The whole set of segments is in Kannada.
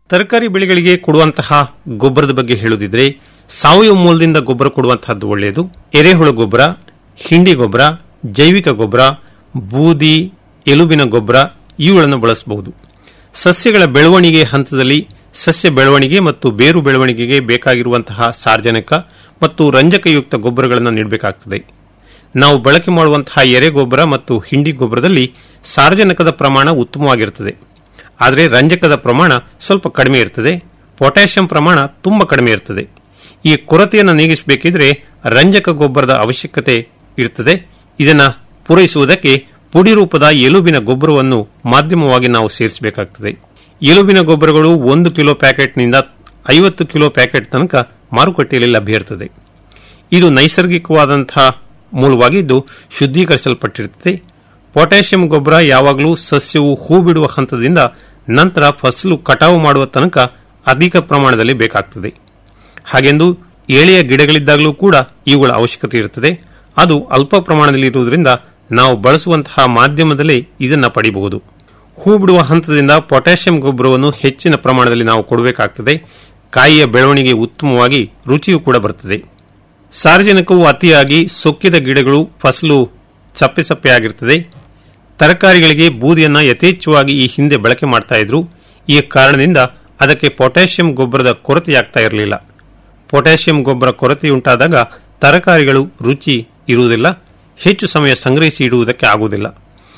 ತರಕಾರಿ ಬೆಳೆಗಳಿಗೆ ಕೊಡುವಂತಹ ಗೊಬ್ಬರದ ಬಗ್ಗೆ ಹೇಳುದಿದ್ರೆ ಸಾವಯವ ಮೂಲದಿಂದ ಗೊಬ್ಬರ ಕೊಡುವಂತಹದ್ದು ಒಳ್ಳೆಯದು ಎರೆಹುಳು ಗೊಬ್ಬರ ಹಿಂಡಿ ಗೊಬ್ಬರ ಜೈವಿಕ ಗೊಬ್ಬರ ಬೂದಿ ಎಲುಬಿನ ಗೊಬ್ಬರ ಇವುಗಳನ್ನು ಬಳಸಬಹುದು ಸಸ್ಯಗಳ ಬೆಳವಣಿಗೆ ಹಂತದಲ್ಲಿ ಸಸ್ಯ ಬೆಳವಣಿಗೆ ಮತ್ತು ಬೇರು ಬೆಳವಣಿಗೆಗೆ ಬೇಕಾಗಿರುವಂತಹ ಸಾರ್ವಜನಿಕ ಮತ್ತು ರಂಜಕಯುಕ್ತ ಗೊಬ್ಬರಗಳನ್ನು ನೀಡಬೇಕಾಗುತ್ತದೆ ನಾವು ಬಳಕೆ ಮಾಡುವಂತಹ ಎರೆ ಗೊಬ್ಬರ ಮತ್ತು ಹಿಂಡಿ ಗೊಬ್ಬರದಲ್ಲಿ ಸಾರ್ವಜನಿಕದ ಪ್ರಮಾಣ ಉತ್ತಮವಾಗಿರುತ್ತದೆ ಆದರೆ ರಂಜಕದ ಪ್ರಮಾಣ ಸ್ವಲ್ಪ ಕಡಿಮೆ ಇರ್ತದೆ ಪೊಟ್ಯಾಷಿಯಂ ಪ್ರಮಾಣ ತುಂಬ ಕಡಿಮೆ ಇರ್ತದೆ ಈ ಕೊರತೆಯನ್ನು ನೀಗಿಸಬೇಕಿದ್ರೆ ರಂಜಕ ಗೊಬ್ಬರದ ಅವಶ್ಯಕತೆ ಇರ್ತದೆ ಇದನ್ನ ಪೂರೈಸುವುದಕ್ಕೆ ಪುಡಿ ರೂಪದ ಎಲುಬಿನ ಗೊಬ್ಬರವನ್ನು ಮಾಧ್ಯಮವಾಗಿ ನಾವು ಸೇರಿಸಬೇಕಾಗ್ತದೆ ಎಲುಬಿನ ಗೊಬ್ಬರಗಳು ಒಂದು ಕಿಲೋ ಪ್ಯಾಕೆಟ್ನಿಂದ ಐವತ್ತು ಕಿಲೋ ಪ್ಯಾಕೆಟ್ ತನಕ ಮಾರುಕಟ್ಟೆಯಲ್ಲಿ ಲಭ್ಯ ಇರ್ತದೆ ಇದು ನೈಸರ್ಗಿಕವಾದಂತಹ ಮೂಲವಾಗಿದ್ದು ಶುದ್ಧೀಕರಿಸಲ್ಪಟ್ಟಿರುತ್ತದೆ ಪೊಟ್ಯಾಷಿಯಂ ಗೊಬ್ಬರ ಯಾವಾಗಲೂ ಸಸ್ಯವು ಹೂ ಬಿಡುವ ಹಂತದಿಂದ ನಂತರ ಫಸಲು ಕಟಾವು ಮಾಡುವ ತನಕ ಅಧಿಕ ಪ್ರಮಾಣದಲ್ಲಿ ಬೇಕಾಗ್ತದೆ ಹಾಗೆಂದು ಎಳೆಯ ಗಿಡಗಳಿದ್ದಾಗಲೂ ಕೂಡ ಇವುಗಳ ಅವಶ್ಯಕತೆ ಇರುತ್ತದೆ ಅದು ಅಲ್ಪ ಪ್ರಮಾಣದಲ್ಲಿ ಇರುವುದರಿಂದ ನಾವು ಬಳಸುವಂತಹ ಮಾಧ್ಯಮದಲ್ಲಿ ಇದನ್ನು ಪಡೆಯಬಹುದು ಹೂ ಬಿಡುವ ಹಂತದಿಂದ ಪೊಟ್ಯಾಷಿಯಂ ಗೊಬ್ಬರವನ್ನು ಹೆಚ್ಚಿನ ಪ್ರಮಾಣದಲ್ಲಿ ನಾವು ಕೊಡಬೇಕಾಗ್ತದೆ ಕಾಯಿಯ ಬೆಳವಣಿಗೆ ಉತ್ತಮವಾಗಿ ರುಚಿಯೂ ಕೂಡ ಬರುತ್ತದೆ ಸಾರ್ವಜನಿಕವು ಅತಿಯಾಗಿ ಸೊಕ್ಕಿದ ಗಿಡಗಳು ಫಸಲು ಸಪ್ಪೆ ಸಪ್ಪೆಯಾಗಿರುತ್ತದೆ ತರಕಾರಿಗಳಿಗೆ ಬೂದಿಯನ್ನು ಯಥೇಚ್ಛವಾಗಿ ಈ ಹಿಂದೆ ಬಳಕೆ ಮಾಡ್ತಾ ಇದ್ರು ಈ ಕಾರಣದಿಂದ ಅದಕ್ಕೆ ಪೊಟ್ಯಾಷಿಯಂ ಗೊಬ್ಬರದ ಕೊರತೆಯಾಗ್ತಾ ಇರಲಿಲ್ಲ ಪೊಟ್ಯಾಷಿಯಂ ಗೊಬ್ಬರ ಕೊರತೆಯುಂಟಾದಾಗ ತರಕಾರಿಗಳು ರುಚಿ ಇರುವುದಿಲ್ಲ ಹೆಚ್ಚು ಸಮಯ ಸಂಗ್ರಹಿಸಿ ಇಡುವುದಕ್ಕೆ ಆಗುವುದಿಲ್ಲ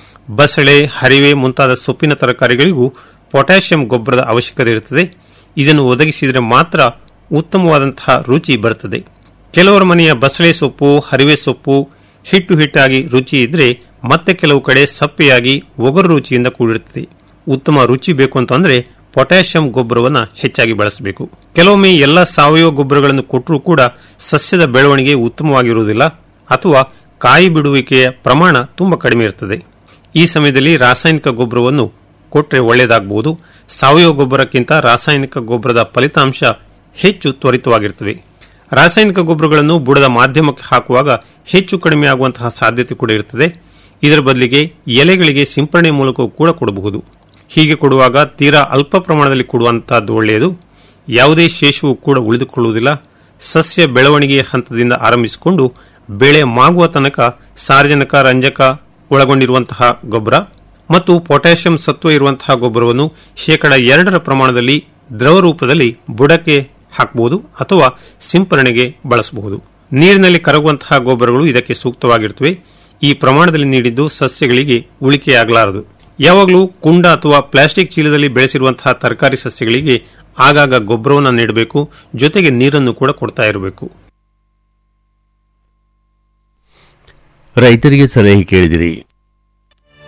ಬಸಳೆ ಹರಿವೆ ಮುಂತಾದ ಸೊಪ್ಪಿನ ತರಕಾರಿಗಳಿಗೂ ಪೊಟ್ಯಾಷಿಯಂ ಗೊಬ್ಬರದ ಅವಶ್ಯಕತೆ ಇರುತ್ತದೆ ಇದನ್ನು ಒದಗಿಸಿದರೆ ಮಾತ್ರ ಉತ್ತಮವಾದಂತಹ ರುಚಿ ಬರುತ್ತದೆ ಕೆಲವರ ಮನೆಯ ಬಸಳೆ ಸೊಪ್ಪು ಹರಿವೆ ಸೊಪ್ಪು ಹಿಟ್ಟು ಹಿಟ್ಟಾಗಿ ರುಚಿ ಇದ್ರೆ ಮತ್ತೆ ಕೆಲವು ಕಡೆ ಸಪ್ಪೆಯಾಗಿ ಒಗರು ರುಚಿಯಿಂದ ಕೂಡಿರುತ್ತದೆ ಉತ್ತಮ ರುಚಿ ಬೇಕು ಅಂತಂದ್ರೆ ಪೊಟ್ಯಾಷಿಯಂ ಗೊಬ್ಬರವನ್ನು ಹೆಚ್ಚಾಗಿ ಬಳಸಬೇಕು ಕೆಲವೊಮ್ಮೆ ಎಲ್ಲ ಸಾವಯವ ಗೊಬ್ಬರಗಳನ್ನು ಕೊಟ್ಟರೂ ಕೂಡ ಸಸ್ಯದ ಬೆಳವಣಿಗೆ ಉತ್ತಮವಾಗಿರುವುದಿಲ್ಲ ಅಥವಾ ಕಾಯಿ ಬಿಡುವಿಕೆಯ ಪ್ರಮಾಣ ತುಂಬಾ ಕಡಿಮೆ ಇರುತ್ತದೆ ಈ ಸಮಯದಲ್ಲಿ ರಾಸಾಯನಿಕ ಗೊಬ್ಬರವನ್ನು ಕೊಟ್ಟರೆ ಒಳ್ಳೆಯದಾಗಬಹುದು ಸಾವಯವ ಗೊಬ್ಬರಕ್ಕಿಂತ ರಾಸಾಯನಿಕ ಗೊಬ್ಬರದ ಫಲಿತಾಂಶ ಹೆಚ್ಚು ತ್ವರಿತವಾಗಿರುತ್ತವೆ ರಾಸಾಯನಿಕ ಗೊಬ್ಬರಗಳನ್ನು ಬುಡದ ಮಾಧ್ಯಮಕ್ಕೆ ಹಾಕುವಾಗ ಹೆಚ್ಚು ಕಡಿಮೆ ಆಗುವಂತಹ ಸಾಧ್ಯತೆ ಕೂಡ ಇರುತ್ತದೆ ಇದರ ಬದಲಿಗೆ ಎಲೆಗಳಿಗೆ ಸಿಂಪರಣೆ ಮೂಲಕ ಕೂಡ ಕೊಡಬಹುದು ಹೀಗೆ ಕೊಡುವಾಗ ತೀರಾ ಅಲ್ಪ ಪ್ರಮಾಣದಲ್ಲಿ ಕೊಡುವಂತಹದ್ದು ಒಳ್ಳೆಯದು ಯಾವುದೇ ಶೇಷವೂ ಕೂಡ ಉಳಿದುಕೊಳ್ಳುವುದಿಲ್ಲ ಸಸ್ಯ ಬೆಳವಣಿಗೆಯ ಹಂತದಿಂದ ಆರಂಭಿಸಿಕೊಂಡು ಬೆಳೆ ಮಾಗುವ ತನಕ ಸಾರ್ವಜನಿಕ ರಂಜಕ ಒಳಗೊಂಡಿರುವಂತಹ ಗೊಬ್ಬರ ಮತ್ತು ಪೊಟ್ಯಾಷಿಯಂ ಸತ್ವ ಇರುವಂತಹ ಗೊಬ್ಬರವನ್ನು ಶೇಕಡ ಎರಡರ ಪ್ರಮಾಣದಲ್ಲಿ ದ್ರವ ರೂಪದಲ್ಲಿ ಬುಡಕ್ಕೆ ಹಾಕಬಹುದು ಅಥವಾ ಸಿಂಪರಣೆಗೆ ಬಳಸಬಹುದು ನೀರಿನಲ್ಲಿ ಕರಗುವಂತಹ ಗೊಬ್ಬರಗಳು ಇದಕ್ಕೆ ಸೂಕ್ತವಾಗಿರುತ್ತವೆ ಈ ಪ್ರಮಾಣದಲ್ಲಿ ನೀಡಿದ್ದು ಸಸ್ಯಗಳಿಗೆ ಉಳಿಕೆಯಾಗಲಾರದು ಯಾವಾಗಲೂ ಕುಂಡ ಅಥವಾ ಪ್ಲಾಸ್ಟಿಕ್ ಚೀಲದಲ್ಲಿ ಬೆಳೆಸಿರುವಂತಹ ತರಕಾರಿ ಸಸ್ಯಗಳಿಗೆ ಆಗಾಗ ಗೊಬ್ಬರವನ್ನು ನೀಡಬೇಕು ಜೊತೆಗೆ ನೀರನ್ನು ಕೂಡ ಕೊಡ್ತಾ ಇರಬೇಕು ರೈತರಿಗೆ ಸಲಹೆ ಕೇಳಿದಿರಿ